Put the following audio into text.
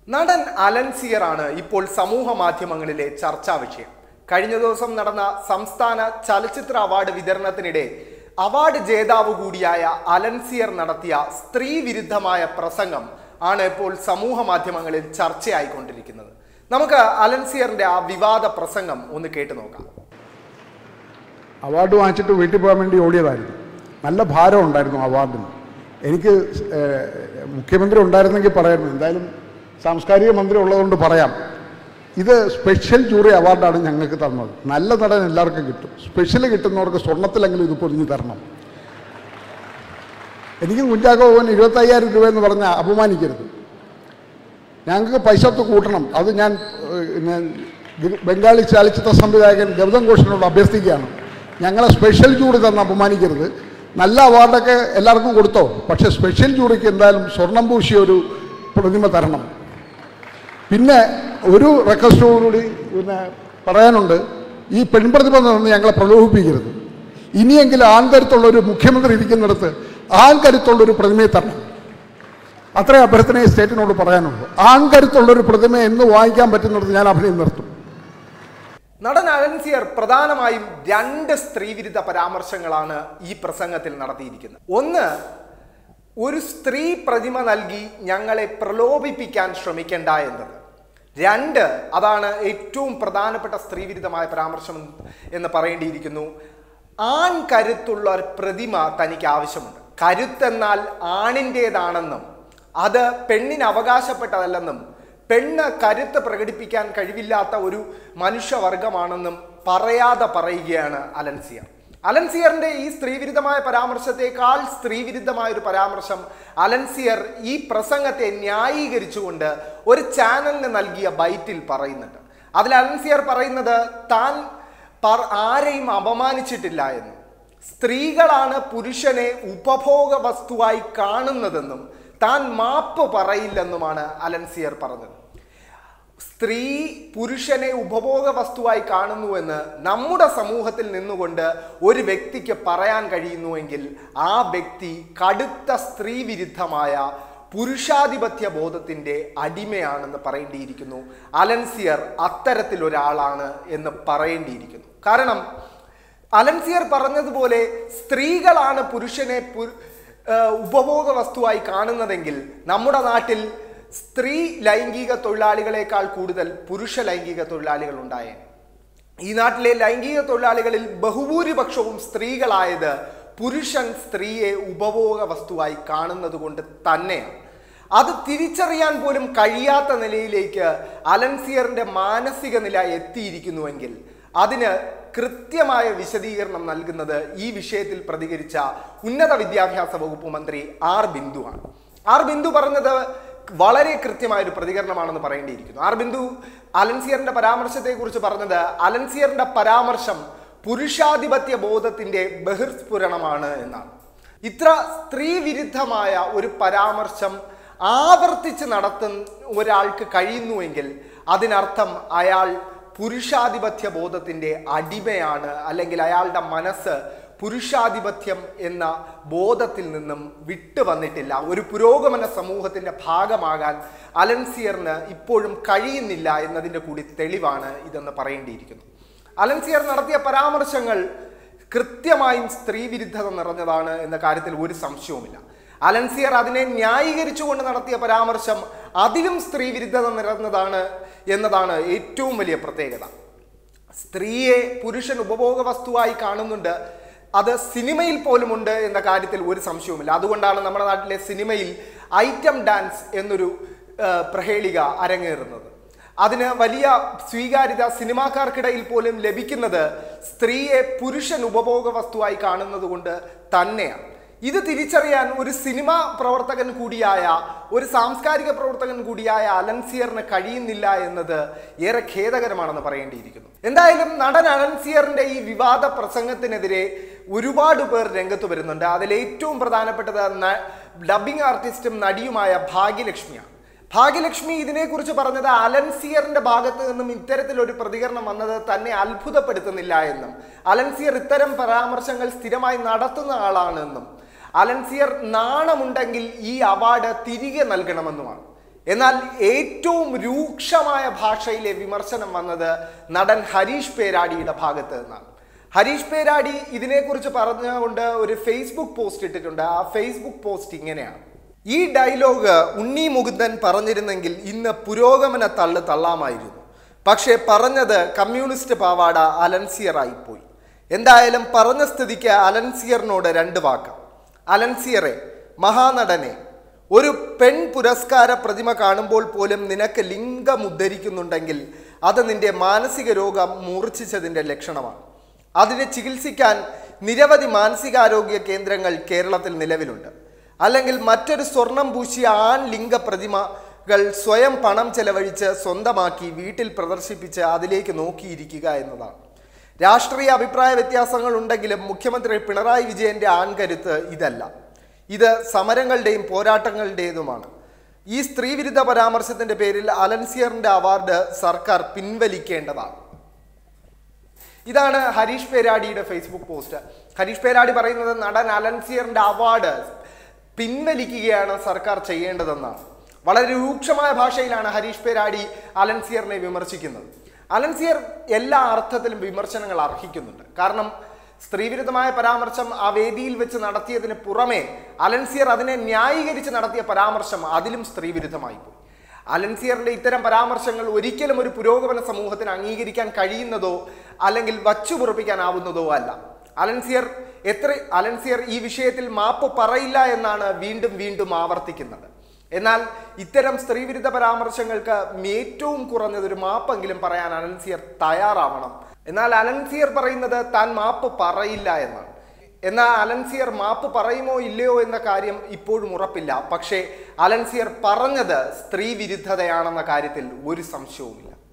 നടൻ അലൻ സിയറാണ് ഇപ്പോൾ സമൂഹ മാധ്യമങ്ങളിലെ ചർച്ചാ വിഷയം കഴിഞ്ഞ ദിവസം നടന്ന സംസ്ഥാന ചലച്ചിത്ര അവാർഡ് വിതരണത്തിനിടെ അവാർഡ് ജേതാവ് കൂടിയായ അലൻ സിയർ നടത്തിയ സ്ത്രീ വിരുദ്ധമായ പ്രസംഗം ആണ് ഇപ്പോൾ സമൂഹ മാധ്യമങ്ങളിൽ ചർച്ചയായിക്കൊണ്ടിരിക്കുന്നത് നമുക്ക് അലൻ സിയറിന്റെ ആ വിവാദ പ്രസംഗം ഒന്ന് കേട്ടു നോക്കാം അവാർഡ് വാങ്ങിച്ചിട്ട് വീട്ടിൽ പോകാൻ വേണ്ടി ഓടിയതായിരുന്നു നല്ല ഭാരം ഉണ്ടായിരുന്നു അവാർഡിന് എനിക്ക് ഏഹ്, മുഖ്യമന്ത്രി ഉണ്ടായിരുന്നെങ്കിൽ പറയായിരുന്നു എന്തായാലും സാംസ്കാരിക മന്ത്രി ഉള്ളതുകൊണ്ട് പറയാം ഇത് സ്പെഷ്യൽ ജൂറി അവാർഡാണ് ഞങ്ങൾക്ക് തന്നത് നല്ല നടൻ എല്ലാവർക്കും കിട്ടും സ്പെഷ്യൽ കിട്ടുന്നവർക്ക് സ്വർണത്തിലെങ്കിലും ഇത് പൊതിഞ്ഞ് തരണം എനിക്കും കുഞ്ചാക്കോ പോകാൻ ഇരുപത്തയ്യായിരം രൂപ എന്ന് പറഞ്ഞാൽ അപമാനിക്കരുത് ഞങ്ങൾക്ക് പൈസ ഒത്ത് കൂട്ടണം അത് ഞാൻ ഏഹ്, ഞാൻ ഗ- ബംഗാളി ചലച്ചിത്ര സംവിധായകൻ ഗൗതം ഘോഷിനോട് അഭ്യർത്ഥിക്കുകയാണ് ഞങ്ങളെ സ്പെഷ്യൽ ജൂറി തന്ന് അപമാനിക്കരുത് നല്ല അവാർഡൊക്കെ എല്ലാവർക്കും കൊടുത്തോ പക്ഷേ സ്പെഷ്യൽ ജൂറിക്ക് എന്തായാലും സ്വർണം പൂശിയ ഒരു പ്രതിമ തരണം പിന്നെ ഒരു റിക്വസ്റ്റോടുകൂടി പിന്നെ പറയാനുണ്ട് ഈ പെൺപ്രതിഭ നിന്ന് ഞങ്ങളെ പ്രലോഭിപ്പിക്കരുത് ഇനിയെങ്കിലും ആൺകരുത്തുള്ള ഒരു മുഖ്യമന്ത്രി ഇരിക്കുന്നിടത്ത് ആൺകരുത്തുള്ള ഒരു പ്രതിമയെ തരണം അത്രയും അഭ്യർത്ഥനയെ സ്റ്റേറ്റിനോട് പറയാനുള്ളൂ ആൺകരുത്തുള്ള ഒരു പ്രതിമ എന്ന് വാങ്ങിക്കാൻ പറ്റുന്നിടത്ത് ഞാൻ അഭിനയം നിർത്തും നടൻ അലൻ സിയർ പ്രധാനമായും രണ്ട് സ്ത്രീവിരുദ്ധ പരാമർശങ്ങളാണ് ഈ പ്രസംഗത്തിൽ നടത്തിയിരിക്കുന്നത് ഒന്ന് ഒരു സ്ത്രീ പ്രതിമ നൽകി ഞങ്ങളെ പ്രലോഭിപ്പിക്കാൻ ശ്രമിക്കേണ്ട എന്നത് രണ്ട് അതാണ് ഏറ്റവും പ്രധാനപ്പെട്ട സ്ത്രീവിരുദ്ധമായ പരാമർശം എന്ന് പറയേണ്ടിയിരിക്കുന്നു ആൺ കരുത്തുള്ള ഒരു പ്രതിമ തനിക്ക് ആവശ്യമുണ്ട് കരുത്തെന്നാൽ ആണിൻ്റേതാണെന്നും അത് പെണ്ണിന് അവകാശപ്പെട്ടതല്ലെന്നും പെണ്ണ് കരുത്ത് പ്രകടിപ്പിക്കാൻ കഴിവില്ലാത്ത ഒരു മനുഷ്യവർഗമാണെന്നും പറയാതെ പറയുകയാണ് അലൻസിയർ അലൻസിയറിന്റെ ഈ സ്ത്രീവിരുദ്ധമായ പരാമർശത്തെക്കാൾ സ്ത്രീവിരുദ്ധമായ ഒരു പരാമർശം അലൻസിയർ ഈ പ്രസംഗത്തെ ന്യായീകരിച്ചുകൊണ്ട് ഒരു ചാനലിന് നൽകിയ ബൈറ്റിൽ പറയുന്നുണ്ട് അതിൽ അലൻസിയർ പറയുന്നത് താൻ പർ- ആരെയും അപമാനിച്ചിട്ടില്ല എന്ന് സ്ത്രീകളാണ് പുരുഷനെ ഉപഭോഗ വസ്തുവായി കാണുന്നതെന്നും താൻ മാപ്പ് പറയില്ലെന്നുമാണ് അലൻസിയർ പറഞ്ഞത് സ്ത്രീ പുരുഷനെ ഉപഭോഗ വസ്തുവായി കാണുന്നുവെന്ന് നമ്മുടെ സമൂഹത്തിൽ നിന്നുകൊണ്ട് ഒരു വ്യക്തിക്ക് പറയാൻ കഴിയുന്നുവെങ്കിൽ ആ വ്യക്തി കടുത്ത സ്ത്രീ വിരുദ്ധമായ പുരുഷാധിപത്യ ബോധത്തിന്റെ അടിമയാണെന്ന് പറയേണ്ടിയിരിക്കുന്നു അലൻസിയർ അത്തരത്തിലൊരാളാണ് എന്ന് പറയേണ്ടിയിരിക്കുന്നു കാരണം അലൻസിയർ പറഞ്ഞതുപോലെ സ്ത്രീകളാണ് പുരുഷനെ പു- ഏഹ് ഉപഭോഗ വസ്തുവായി കാണുന്നതെങ്കിൽ നമ്മുടെ നാട്ടിൽ സ്ത്രീ ലൈംഗിക തൊഴിലാളികളെക്കാൾ കൂടുതൽ പുരുഷ ലൈംഗിക തൊഴിലാളികൾ ഉണ്ടായേനെ ഈ നാട്ടിലെ ലൈംഗിക തൊഴിലാളികളിൽ ബഹുഭൂരിപക്ഷവും സ്ത്രീകളായത് പുരുഷൻ സ്ത്രീയെ ഉപഭോഗ വസ്തുവായി കാണുന്നത് കൊണ്ട് തന്നെയാണ് അത് തിരിച്ചറിയാൻ പോലും കഴിയാത്ത നിലയിലേക്ക് അലൻസിയറിന്റെ മാനസിക നില എത്തിയിരിക്കുന്നുവെങ്കിൽ അതിന് കൃത്യമായ വിശദീകരണം നൽകുന്നത് ഈ വിഷയത്തിൽ പ്രതികരിച്ച ഉന്നത വിദ്യാഭ്യാസ വകുപ്പ് മന്ത്രി ആർ ബിന്ദുവാണ് ആർ ബിന്ദു പറഞ്ഞത് വളരെ കൃത്യമായ ഒരു പ്രതികരണമാണെന്ന് പറയേണ്ടിയിരിക്കുന്നു ആർ ബിന്ദു അലൻസിയറിന്റെ പരാമർശത്തെ കുറിച്ച് പറഞ്ഞത് അലൻസിയറിന്റെ പരാമർശം പുരുഷാധിപത്യ ബോധത്തിന്റെ ബഹിർസ്ഫുരണമാണ് എന്നാണ് ഇത്ര സ്ത്രീ വിരുദ്ധമായ ഒരു പരാമർശം ആവർത്തിച്ച് നടത്തുന്ന ഒരാൾക്ക് കഴിയുന്നുവെങ്കിൽ അതിനർത്ഥം അയാൾ പുരുഷാധിപത്യ ബോധത്തിന്റെ അടിമയാണ് അല്ലെങ്കിൽ അയാളുടെ മനസ്സ് പുരുഷാധിപത്യം എന്ന ബോധത്തിൽ നിന്നും വിട്ടു വന്നിട്ടില്ല ഒരു പുരോഗമന സമൂഹത്തിന്റെ ഭാഗമാകാൻ അലൻസിയറിന് ഇപ്പോഴും കഴിയുന്നില്ല എന്നതിൻ്റെ കൂടി തെളിവാണ് ഇതെന്ന് പറയേണ്ടിയിരിക്കുന്നു അലൻസിയർ നടത്തിയ പരാമർശങ്ങൾ കൃത്യമായും സ്ത്രീ വിരുദ്ധത നിറഞ്ഞതാണ് എന്ന കാര്യത്തിൽ ഒരു സംശയവുമില്ല അലൻസിയർ അതിനെ ന്യായീകരിച്ചുകൊണ്ട് നടത്തിയ പരാമർശം അതിലും സ്ത്രീ വിരുദ്ധത നിറഞ്ഞതാണ് എന്നതാണ് ഏറ്റവും വലിയ പ്രത്യേകത സ്ത്രീയെ പുരുഷൻ ഉപഭോഗ വസ്തുവായി കാണുന്നുണ്ട് അത് സിനിമയിൽ പോലുമുണ്ട് എന്ന കാര്യത്തിൽ ഒരു സംശയവുമില്ല അതുകൊണ്ടാണ് നമ്മുടെ നാട്ടിലെ സിനിമയിൽ ഐറ്റം ഡാൻസ് എന്നൊരു ആ, പ്രഹേളിക അരങ്ങേറുന്നത് അതിന് വലിയ സ്വീകാര്യത സിനിമാക്കാർക്കിടയിൽ പോലും ലഭിക്കുന്നത് സ്ത്രീയെ പുരുഷൻ ഉപഭോഗ വസ്തുവായി കാണുന്നത് കൊണ്ട് തന്നെയാണ് ഇത് തിരിച്ചറിയാൻ ഒരു സിനിമ പ്രവർത്തകൻ കൂടിയായ ഒരു സാംസ്കാരിക പ്രവർത്തകൻ കൂടിയായ അലൻസിയറിന് കഴിയുന്നില്ല എന്നത് ഏറെ ഖേദകരമാണെന്ന് പറയേണ്ടിയിരിക്കുന്നു എന്തായാലും നടൻ അലൻസിയറിന്റെ ഈ വിവാദ പ്രസംഗത്തിനെതിരെ ഒരുപാട് പേർ രംഗത്ത് വരുന്നുണ്ട് അതിൽ ഏറ്റവും പ്രധാനപ്പെട്ടത് ന- ഡബ്ബിംഗ് ആർട്ടിസ്റ്റും നടിയുമായ ഭാഗ്യലക്ഷ്മിയാണ് ഭാഗ്യലക്ഷ്മി ഇതിനെക്കുറിച്ച് പറഞ്ഞത് അലൻസിയറിന്റെ ഭാഗത്ത് നിന്നും ഇത്തരത്തിലൊരു പ്രതികരണം വന്നത് തന്നെ അത്ഭുതപ്പെടുത്തുന്നില്ല എന്നും അലൻസിയർ ഇത്തരം പരാമർശങ്ങൾ സ്ഥിരമായി നടത്തുന്ന ആളാണ് എന്നും അലൻസിയർ നാണമുണ്ടെങ്കിൽ ഈ അവാർഡ് തിരികെ നൽകണമെന്നുമാണ് എന്നാൽ ഏറ്റവും രൂക്ഷമായ ഭാഷയിലെ വിമർശനം വന്നത് നടൻ ഹരീഷ് പേരാടിയുടെ ഭാഗത്ത് നിന്നാണ് ഹരീഷ് പേരാടി ഇതിനെക്കുറിച്ച് പറഞ്ഞുകൊണ്ട് ഒരു ഫേസ്ബുക്ക് പോസ്റ്റ് ഇട്ടിട്ടുണ്ട് ആ ഫേസ്ബുക്ക് പോസ്റ്റ് ഇങ്ങനെയാണ് ഈ ഡയലോഗ് ഉണ്ണി മുകുന്ദൻ പറഞ്ഞിരുന്നെങ്കിൽ ഇന്ന് പുരോഗമന തള്ളു തള്ളാമായിരുന്നു പക്ഷേ പറഞ്ഞത് കമ്മ്യൂണിസ്റ്റ് പാവാട അലൻസിയർ ആയിപ്പോയി എന്തായാലും പറഞ്ഞ സ്ഥിതിക്ക് അലൻസിയറിനോട് രണ്ട് വാക്കാം അലൻസിയറെ മഹാനടനെ ഒരു പെൺ പുരസ്കാര പ്രതിമ കാണുമ്പോൾ പോലും നിനക്ക് ലിംഗം ഉദ്ധരിക്കുന്നുണ്ടെങ്കിൽ അത് നിന്റെ മാനസിക രോഗം മൂർച്ഛിച്ചതിൻ്റെ ലക്ഷണമാണ് അതിനെ ചികിത്സിക്കാൻ നിരവധി മാനസികാരോഗ്യ കേന്ദ്രങ്ങൾ കേരളത്തിൽ നിലവിലുണ്ട് അല്ലെങ്കിൽ മറ്റൊരു സ്വർണം പൂശിയ ആൺ ലിംഗ പ്രതിമകൾ സ്വയം പണം ചെലവഴിച്ച് സ്വന്തമാക്കി വീട്ടിൽ പ്രദർശിപ്പിച്ച് അതിലേക്ക് നോക്കിയിരിക്കുക എന്നതാണ് രാഷ്ട്രീയ അഭിപ്രായ വ്യത്യാസങ്ങൾ ഉണ്ടെങ്കിലും മുഖ്യമന്ത്രി പിണറായി വിജയന്റെ ആൺകരുത്ത് ഇതല്ല ഇത് സമരങ്ങളുടെയും പോരാട്ടങ്ങളുടേതുമാണ് ഈ സ്ത്രീവിരുദ്ധ പരാമർശത്തിന്റെ പേരിൽ അലൻസിയറിന്റെ അവാർഡ് സർക്കാർ പിൻവലിക്കേണ്ടതാണ് ഇതാണ് ഹരീഷ് പേരാടിയുടെ ഫേസ്ബുക്ക് പോസ്റ്റ് ഹരീഷ് പേരാടി പറയുന്നത് നടൻ അലൻസിയറിന്റെ അവാർഡ് പിൻവലിക്കുകയാണ് സർക്കാർ ചെയ്യേണ്ടതെന്നാണ് വളരെ രൂക്ഷമായ ഭാഷയിലാണ് ഹരീഷ് പേരാടി അലൻസിയറിനെ വിമർശിക്കുന്നത് അലൻസിയർ എല്ലാ അർത്ഥത്തിലും വിമർശനങ്ങൾ അർഹിക്കുന്നുണ്ട് കാരണം സ്ത്രീവിരുദ്ധമായ പരാമർശം ആ വേദിയിൽ വെച്ച് നടത്തിയതിന് പുറമെ അലൻസിയർ അതിനെ ന്യായീകരിച്ച് നടത്തിയ പരാമർശം അതിലും സ്ത്രീവിരുദ്ധമായി പോയി അലൻസിയറിന്റെ ഇത്തരം പരാമർശങ്ങൾ ഒരിക്കലും ഒരു പുരോഗമന സമൂഹത്തിന് അംഗീകരിക്കാൻ കഴിയുന്നതോ അല്ലെങ്കിൽ വച്ചുപുറപ്പിക്കാനാവുന്നതോ അല്ല അലൻസിയർ എത്ര അലൻസിയർ ഈ വിഷയത്തിൽ മാപ്പ് പറയില്ല എന്നാണ് വീണ്ടും വീണ്ടും ആവർത്തിക്കുന്നത് എന്നാൽ ഇത്തരം സ്ത്രീവിരുദ്ധ പരാമർശങ്ങൾക്ക് ഏറ്റവും കുറഞ്ഞത് ഒരു മാപ്പെങ്കിലും പറയാൻ അലൻസിയർ തയ്യാറാവണം എന്നാൽ അലൻസിയർ പറയുന്നത് താൻ മാപ്പ് പറയില്ല എന്നാണ് എന്നാൽ അലൻസിയർ മാപ്പ് പറയുമോ ഇല്ലയോ എന്ന കാര്യം ഇപ്പോഴും ഉറപ്പില്ല പക്ഷേ അലൻസിയർ പറഞ്ഞത് സ്ത്രീ വിരുദ്ധതയാണെന്ന കാര്യത്തിൽ ഒരു സംശയവുമില്ല